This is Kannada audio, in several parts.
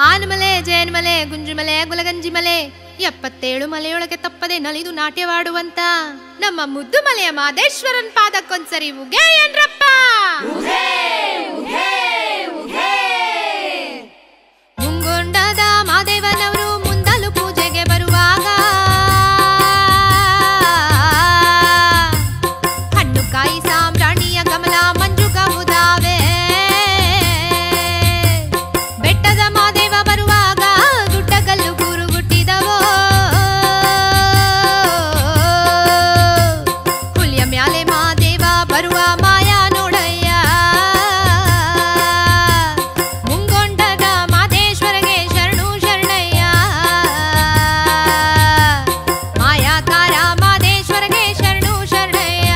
ಆನಮಲೆ ಜೇನ್ಮಲೆ ಗುಂಜುಮಲೆ ಗುಲಗಂಜಿಮಲೆ ಎಪ್ಪತ್ತೇಳು ಮಲೆಯೊಳಗೆ ತಪ್ಪದೆ ನಲಿದು ನಾಟ್ಯವಾಡುವಂತ ನಮ್ಮ ಮುದ್ದು ಮಲೆಯ ಮಾದೇಶ್ವರನ್ ಪಾದಕ್ಕೊಂದ್ಸರಿ ಉಗೇ ಏನ್ರಪ್ಪ ಮುಂಗೊಂಡದ ಮಾದೇವನವರು ಮುಂದಲು ಪೂಜೆಗೆ ಬರುವಾಗ ಹಣ್ಣು ಕಾಯಿ ಸಾಮ್ರಾಣಿಯ ಕಮಲ ಮಂಜು ಕವುದಾವೆ ಬೆಟ್ಟದ ಮಾದೇವ ಬರುವಾಗ ಗುಡ್ಡಗಲ್ಲು ಗುರುಗುಟ್ಟಿದವೋ ಹುಲಿಯ ಮ್ಯಾಲೆ ಮಾದೇವ ಬರುವ ಮಾಯಾ ನೋಡಯ್ಯ ಮುಂಗೊಂಡದ ಮಾದೇಶ್ವರಗೆ ಶರಣು ಶರಣಯ್ಯ ಮಾಯಾಕಾರ ಮಾದೇಶ್ವರಗೆ ಶರಣು ಶರಣಯ್ಯ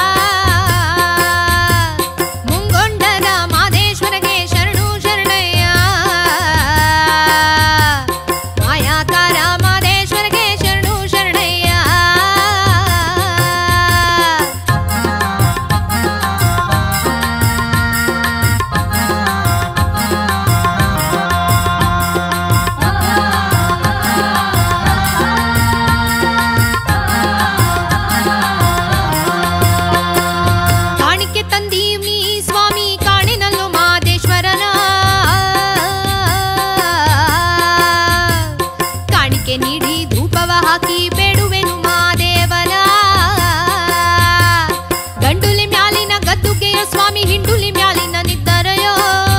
ಮುಂಗೊಂಡದ ಮಾದೇಶ್ವರಗೆ ಶರಣು ಶರಣಯ್ಯ ಮಾಯಾಕಾರ ಮಾದೇಶ್ವರಗೆ ಶರಣು ಶರಣಯ್ಯ ಕಾಣಿಕೆ ತಂದೀವ್ ನೀ ಸ್ವಾಮಿ ಕಾಣಿನಲ್ಲು ಮಾದೇಶ್ವರನ ಕಾಣಿಕೆ ನೀಡಿ ಧೂಪವ ಹಾಕಿ ಬೇಡುವೆನು ಮಾದೇವನ ಗಂಡುಲಿ ಮ್ಯಾಲಿನ ಗದ್ದುಗೆಯ ಸ್ವಾಮಿ ಹಿಂಡುಲಿ ಮ್ಯಾಲಿನ ನಿದ್ದರಯೋ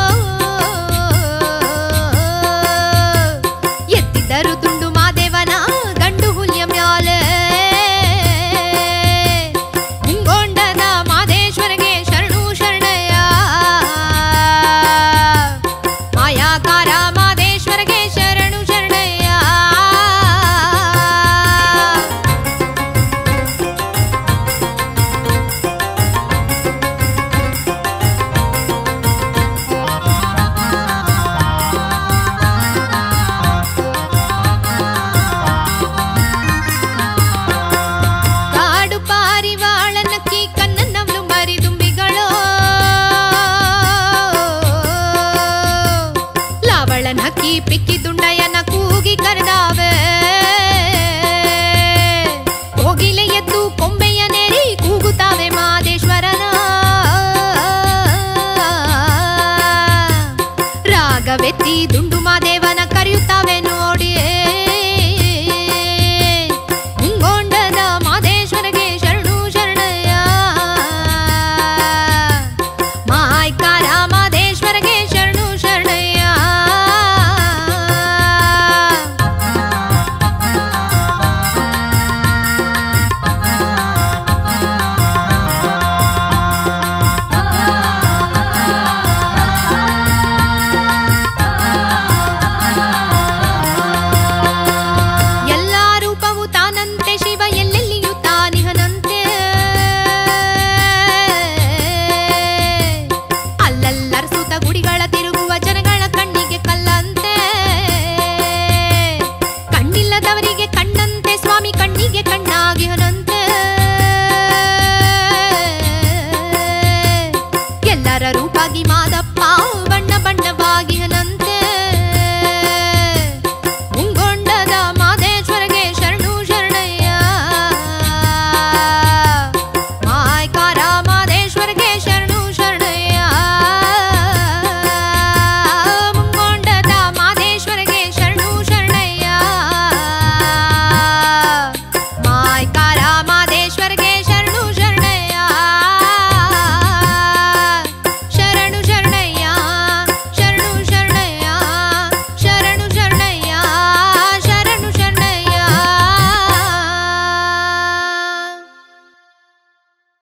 ಎತ್ತಿದ್ದರು ತುಂಡು ಮಾದೇವನ ಗಂಡು ಹುಲಿಯ ಮ್ಯಾಲೆ ಮುಂಗೊಂಡದ ಮಾದೇಶ್ವರಗೆ ಶರಣು ಶರಣಯ್ಯ ಮಾಯಾಕಾರ ಮಾದೇಶ್ವರಗೆ ಶರಣು ಶರಣಯ್ಯ ಕಾಡು ಪಾರಿವಾಳನಕ್ಕಿ ಕಣ್ಣನ್ನವಳು ಮರಿದುಂಬಿಗಳು ಲಾವಳನ ಹಕ್ಕಿ ಪಿಕ್ಕಿ ದುಂಡಯ್ಯನ ಕೂಗಿ ಕರೆದಾವೆ ಕೋಗಿಲೆ ಎದ್ದು ಕೊಂಬೆಯ ನೇರಿ ಕೂಗುತ್ತಾವೆ ಮಾದೇಶ್ವರನ ರಾಗವೆತ್ತಿ ದುಂಡು ಮಾದೇವನ ಕರೆಯುತ್ತಾವೆ ನೋಡಿ